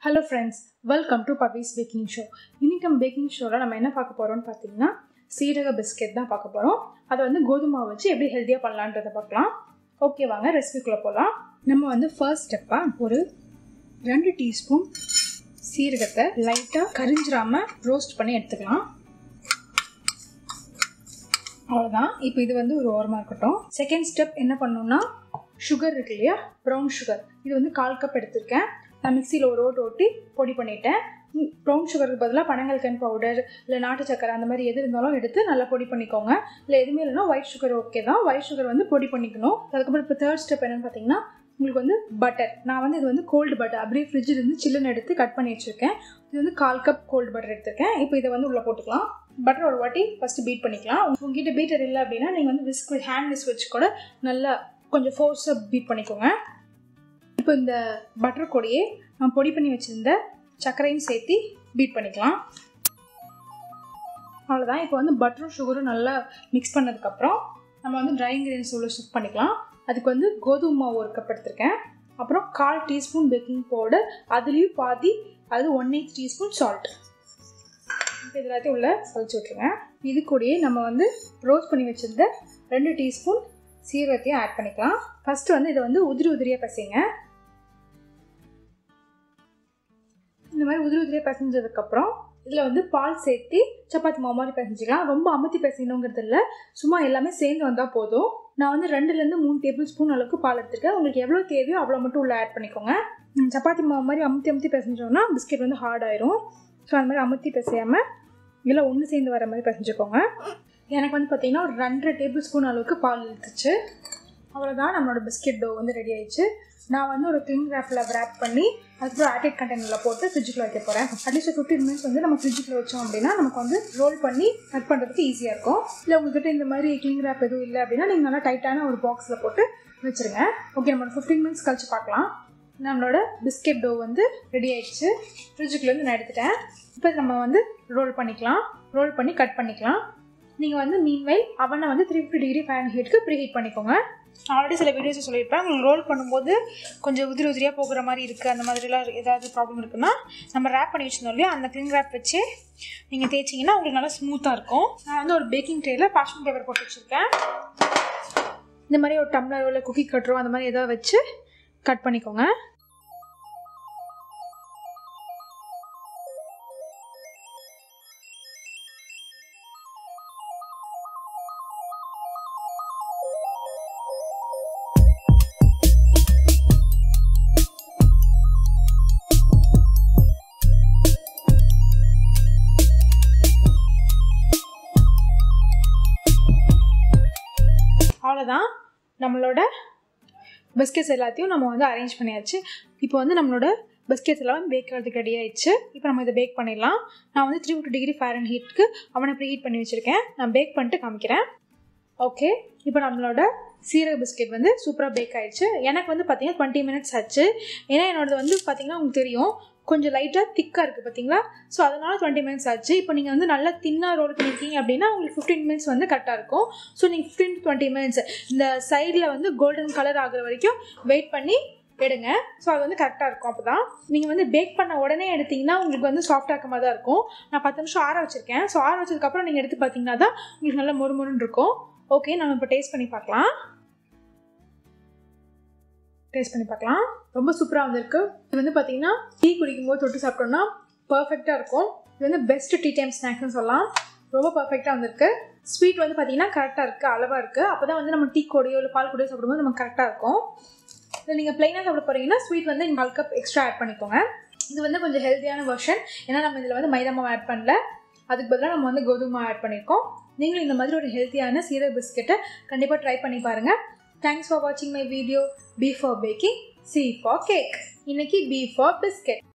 hello friends welcome to puppy's baking show இன்னைக்கு நம்ம packing ஷோவில் நம்ம என்ன பார்க்க போகிறோம்னு பார்த்தீங்கன்னா சீரக பிஸ்கெட் தான் பார்க்க போகிறோம் அதை வந்து கோதுமை வச்சு எப்படி ஹெல்த்தியாக பண்ணலான்றதை பார்க்கலாம் ஓகே வாங்க ரெசிபிக்குள்ளே போகலாம் நம்ம வந்து ஃபர்ஸ்ட் ஸ்டெப்பாக ஒரு ரெண்டு டீஸ்பூன் சீரகத்தை லைட்டாக கரிஞ்சிராமல் ரோஸ்ட் பண்ணி எடுத்துக்கலாம் அவ்வளோதான் இப்போ இது வந்து ஒரு ஓரமாக இருக்கட்டும் செகண்ட் ஸ்டெப் என்ன பண்ணணும்னா சுகர் இருக்கு இல்லையா ப்ரௌன் சுகர் இது வந்து கால் கப் எடுத்திருக்கேன் நான் மிக்சியில் ஒரு ஓட்டு ஓட்டி பொடி பண்ணிட்டேன் ப்ரௌன் சுகருக்கு பதிலாக பனங்கல்கன் பவுடர் இல்லை நாட்டு சக்கரை அந்த மாதிரி எது இருந்தாலும் எடுத்து நல்லா பொடி பண்ணிக்கோங்க இல்லை எதுவுமே இல்லைன்னா ஒயிட் சுகர் ஓகே தான் ஒயிட் சுகர் வந்து பொடி பண்ணிக்கணும் அதுக்கப்புறம் இப்போ தேர்ட் ஸ்டெப் என்னென்னு பார்த்தீங்கன்னா உங்களுக்கு வந்து பட்டர் நான் வந்து இது வந்து கோல்டு பட்டர் அப்படியே ஃப்ரிட்ஜில் இருந்து சில்லுன்னு எடுத்து கட் பண்ணி வச்சுருக்கேன் இது வந்து கால் கப் கோல்டு பட்டர் எடுத்திருக்கேன் இப்போ இதை வந்து உள்ளே போட்டுக்கலாம் பட்டர் ஒரு வாட்டி ஃபஸ்ட்டு பீட் பண்ணிக்கலாம் உங்ககிட்ட பீட்டர் இல்லை அப்படின்னா நீங்கள் வந்து விஸ்க் ஹேண்ட் விஸ்க் வச்சு கூட நல்லா கொஞ்சம் ஃபோர்ஸாக பீட் பண்ணிக்கோங்க இப்போ இந்த பட்டர் கொடியே நான் பொடி பண்ணி வச்சுருந்த சர்க்கரையும் சேர்த்து பீட் பண்ணிக்கலாம் அவ்வளோதான் இப்போ வந்து பட்டரும் சுகரும் நல்லா மிக்ஸ் பண்ணதுக்கப்புறம் நம்ம வந்து ட்ரை இன்க்ரீடியன்ஸ் உள்ள ஷிஃப்ட் பண்ணிக்கலாம் அதுக்கு வந்து கோதுமை மாவு ஒரு கப் எடுத்திருக்கேன் அப்புறம் கால் டீஸ்பூன் பேக்கிங் பவுடர் அதுலேயும் பாதி அது ஒன் எயிட் டீஸ்பூன் சால்ட் இது எல்லாத்தையும் உள்ள சளிச்சு விட்ருங்க இது கூடயே நம்ம வந்து ரோஸ்ட் பண்ணி வச்சுருந்த ரெண்டு டீஸ்பூன் சீரகத்தையும் ஆட் பண்ணிக்கலாம் ஃபஸ்ட்டு வந்து இதை வந்து உதிரி உதிரியாக பசைங்க இந்த மாதிரி உதிரி உதிரியாக பசைஞ்சதுக்கப்புறம் இதில் வந்து பால் சேர்த்து சப்பாத்தி மாவு மாதிரி பிசைஞ்சிக்கலாம் ரொம்ப அமுத்தி பிசையணுங்கிறது இல்லை சும்மா எல்லாமே சேர்ந்து வந்தால் போதும் நான் வந்து ரெண்டுலேருந்து மூணு டேபிள் ஸ்பூன் அளவுக்கு பால் எடுத்துருக்கேன் உங்களுக்கு எவ்வளோ தேவையோ அவ்வளோ மட்டும் உள்ள ஆட் பண்ணிக்கோங்க சப்பாத்தி மாவு மாதிரி அமுத்தி அமுத்தி பிசைஞ்சோன்னா பிஸ்கெட் வந்து ஹார்ட் ஆயிரும் ஸோ அந்த மாதிரி அமுத்தி பிசையாமல் இதில் ஒன்று சேர்ந்து வர மாதிரி பிசைஞ்சுக்கோங்க எனக்கு வந்து பார்த்திங்கன்னா ஒரு ரெண்டரை டேபிள் ஸ்பூன் அளவுக்கு பால் எடுத்துச்சு அவ்வளோதான் நம்மளோட பிஸ்கெட் டோ வந்து ரெடி ஆயிடுச்சு நான் வந்து ஒரு க்ளீன் ரேப்பில் ரேப் பண்ணி அதுக்கப்புறம் ஆட்டட் கண்டெய்னரில் போட்டு ஃப்ரிட்ஜுக்குள்ள வைக்க போகிறேன் அட்லீஸ்ட் ஃபிஃப்டீன் மினிட்ஸ் வந்து நம்ம ஃப்ரிட்ஜுக்குள்ள வச்சோம் அப்படின்னா நமக்கு வந்து ரோல் பண்ணி கட் பண்ணுறதுக்கு ஈஸியாக இருக்கும் இல்லை உங்ககிட்ட இந்த மாதிரி க்ளீன் ரேப் எதுவும் இல்லை அப்படின்னா நீங்கள் நல்லா டைட்டான ஒரு பாக்ஸில் போட்டு வச்சுருங்க ஓகே நம்ம ஃபிஃப்டீன் மினிட்ஸ் கழிச்சு பார்க்கலாம் நம்மளோட பிஸ்கெட் டோ வந்து ரெடி ஆயிடுச்சு ஃப்ரிட்ஜுக்குள்ளேருந்து நான் எடுத்துட்டேன் இப்போ நம்ம வந்து ரோல் பண்ணிக்கலாம் ரோல் பண்ணி கட் பண்ணிக்கலாம் நீங்கள் வந்து மீன்வைல் அவனை வந்து த்ரீ ஃபிஃப்டி டிகிரி ஃபைவ் ஹீட்டுக்கு ப்ரீ ஹீட் பண்ணிக்கோங்க ஆல்ரெடி சில வீடியோஸை சொல்லியிருப்பேன் உங்களுக்கு ரோல் பண்ணும்போது கொஞ்சம் உதிரி உதிரியாக போகிற மாதிரி இருக்குது அந்த மாதிரிலாம் ஏதாவது ப்ராப்ளம் இருக்குன்னா நம்ம ரேப் பண்ணி வச்சுருந்தோம் இல்லையா அந்த க்ளீன் ரேப் வச்சு நீங்கள் தேய்ச்சிங்கன்னா உங்களுக்கு நல்லா ஸ்மூத்தாக இருக்கும் நான் வந்து ஒரு பேக்கிங் ட்ரேயில் பாஷ்மின் பேப்பர் போட்டு வச்சுருக்கேன் இந்த மாதிரி ஒரு டம்ளர் இல்லை குக்கி கட்டுறோம் அந்த மாதிரி ஏதாவது வச்சு கட் பண்ணிக்கோங்க அவ்வளோதான் நம்மளோட பிஸ்கெட்ஸ் எல்லாத்தையும் நம்ம வந்து அரேஞ்ச் பண்ணியாச்சு இப்போ வந்து நம்மளோட பிஸ்கெட்ஸ் எல்லாம் பேக் ஆகிறதுக்கு ரெடி ஆயிடுச்சு இப்போ நம்ம இதை பேக் பண்ணிடலாம் நான் வந்து three fifty degree fahrenheit ஹீட்டுக்கு அவனை ப்ரீ ஹீட் பண்ணி வச்சுருக்கேன் நான் பேக் பண்ணிட்டு காமிக்கிறேன் ஓகே இப்போ நம்மளோட சீரக பிஸ்கெட் வந்து சூப்பராக பேக் ஆயிடுச்சு எனக்கு வந்து பார்த்தீங்கன்னா டுவெண்ட்டி மினிட்ஸ் ஆச்சு ஏன்னா என்னோடது வந்து பார்த்தீங்கன்னா உங்களுக்கு தெரியும் கொஞ்சம் லைட்டாக திக்காக இருக்குது பார்த்தீங்களா ஸோ அதனால் டுவெண்ட்டி மினிட்ஸ் ஆச்சு இப்போ நீங்கள் வந்து நல்லா தின்னாக ரோல் பண்ணியிருக்கீங்க அப்படின்னா உங்களுக்கு ஃபிஃப்டீன் மினிட்ஸ் வந்து கரெக்டாக இருக்கும் ஸோ நீங்கள் ஃபிஃப்டீன் டு டுவெண்ட்டி மினிட்ஸ் இந்த சைடில் வந்து கோல்டன் கலர் ஆகுற வரைக்கும் வெயிட் பண்ணி எடுங்க ஸோ அது வந்து கரெக்டாக இருக்கும் அப்போ தான் நீங்கள் வந்து பேக் பண்ண உடனே எடுத்திங்கன்னா உங்களுக்கு வந்து சாஃப்ட் ஆக்கமாக தான் இருக்கும் நான் பத்து நிமிஷம் ஆற வச்சுருக்கேன் ஸோ ஆற வச்சதுக்கப்புறம் நீங்கள் எடுத்து பார்த்தீங்கன்னா தான் உங்களுக்கு நல்லா மொறு மொறுன்னு இருக்கும் ஓகே நம்ம இப்போ டேஸ்ட் பண்ணி பார்க்கலாம் டேஸ்ட் பண்ணி பார்க்கலாம் ரொம்ப சூப்பராக வந்திருக்கு இது வந்து பார்த்தீங்கன்னா டீ குடிக்கும்போது தொட்டு சாப்பிட்டோம்னா பர்ஃபெக்டாக இருக்கும் இது வந்து பெஸ்ட் டீ டைம் ஸ்நாக்ஸ்னு சொல்லலாம் ரொம்ப பர்ஃபெக்டாக வந்திருக்கு ஸ்வீட் வந்து பார்த்தீங்கன்னா கரெக்டாக இருக்குது அளவாக இருக்குது அப்போ தான் வந்து நம்ம டீ கூடையோ இல்லை பால் கூடையோ சாப்பிடும்போது நமக்கு கரெக்டாக இருக்கும் இல்லை நீங்கள் ப்ளைனாக சாப்பிட போகிறீங்கன்னா ஸ்வீட் வந்து கால் கப் எக்ஸ்ட்ரா ஆட் பண்ணிக்கோங்க இது வந்து கொஞ்சம் ஹெல்த்தியான வெர்ஷன் ஏன்னா நம்ம இதில் வந்து மைதா மாவு ஆட் பண்ணல அதுக்கு பதிலாக நம்ம வந்து கோதுமை ஆட் பண்ணியிருக்கோம் நீங்களும் இந்த மாதிரி ஒரு ஹெல்த்தியான சீரக பிஸ்கெட்டை கண்டிப்பாக ட்ரை பண்ணி பாருங்கள் தேங்க்ஸ் ஃபார் வாட்சிங் my video B for baking C for cake இன்னைக்கு பி ஃபார் பிஸ்கெட்